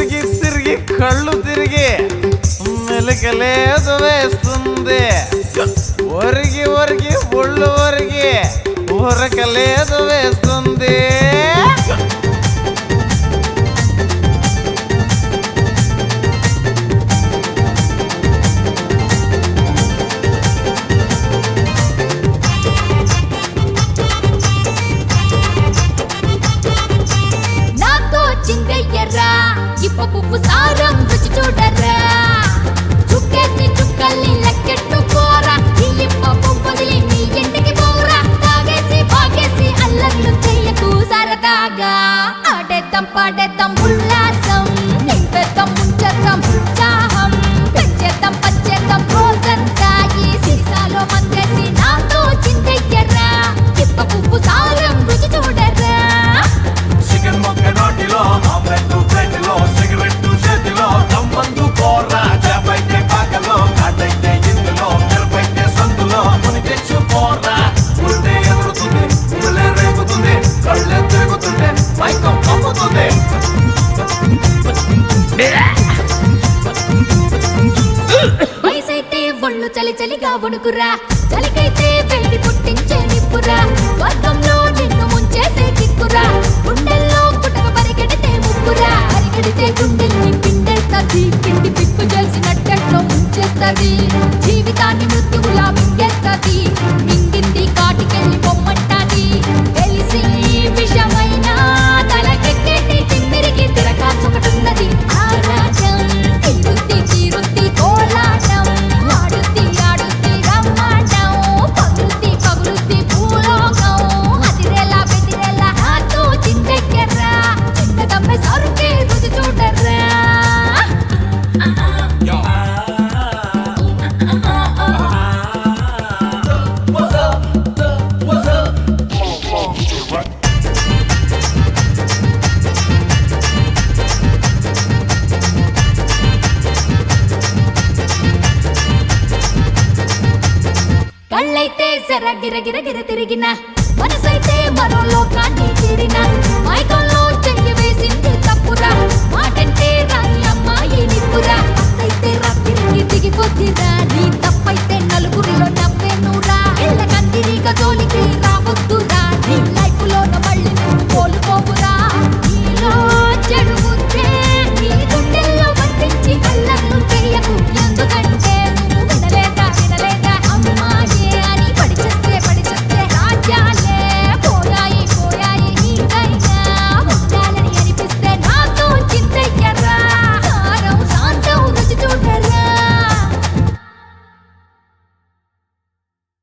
తిరిగి తిరిగి కళ్ళు తిరిగి మెలికలేదు వేస్తుంది ఒరిగి ఒరిగి ఒళ్ళు ఒరిగి ఉరకలేదు వేస్తుంది నాతో చిందయ్యరా ఇప్ప పువ్వు సారం రుచి చూడరా చుక్కేసి చుక్కల్ని లెక్కెట్టుకోరా ఈ ఇప్ప పువ్వుని నీ ఇంటికి పోరా తాగేసి పాగేసి అల్లర్లు చెయ్యకు సరదాగా ఆడేద్దాం పాడేద్దాం ఉల్లాసం నింపేద్దాం ముంచేద్దాం ఉత్సాహం పెంచేద్దాం పంచేద్దాం రోజంతా ఈ సీసాలో మందేసి నాతో చిందయ్యరా ఇప్ప పువ్వు సారం రుచి చూడరా చికెన్ మొక్క నోటిలో ఆమ్లెట్ ప్లేట్లో సిగరెట్ చేతిలో దమ్మందు కూర చేపైతే పాకలో కాటైతే ఇందులో మిరపైతే సందులో ముని తెచ్చు పోరా ఉల్టే ఎదురుతుంది ఉల్లే రేగుతుంది కళ్ళే తిరుగుతుంటే మైకం పంపుతుంది వయసైతే ఒళ్ళు చలి చలిగా వణుకురా చలికైతే వెళ్ళి పుట్టించే నిప్పురా స్వర్గంలో నిన్ను ముంచేసే కిక్కురా గుండెల్లో పుట్టక పరిగెడితే ముక్కురా పరిగెడితే గుండెల్ని పిండేస్తది పిండి పిప్పు చేసినట్టెట్లో ముంచేస్తది జీవితాన్ని మృత్యువులా మింగేస్తది మింగింది కాటికెళ్ళి పొమ్మంటాది తెలిసి విషమైన తలకెక్కేటి తిమ్మిరికి తిరకాసొకటున్నది ఆరాటం తిరుత్తి తిరుత్తి కోలాటం ఆడుద్ది ఆడుద్ది రమ్మాటం పగులుద్ది పగులుద్ది భూలోకం అదిరేలా బెదిరేలా నాతో చిందెక్కర్రా చిన్నదమ్మె సరుకే రుచి చూడర్రా కళ్ళైతే జర గిర గిర గిర తిరిగిన మనసైతే మరో లోకాన్ని చేరిన మైకంలో చెయ్యి వేసింది తప్పురా మాటంటే రాని అమ్మాయి నిప్పురా అయితే రా తిరిగి దిగిపోద్దిరా నీ తప్పు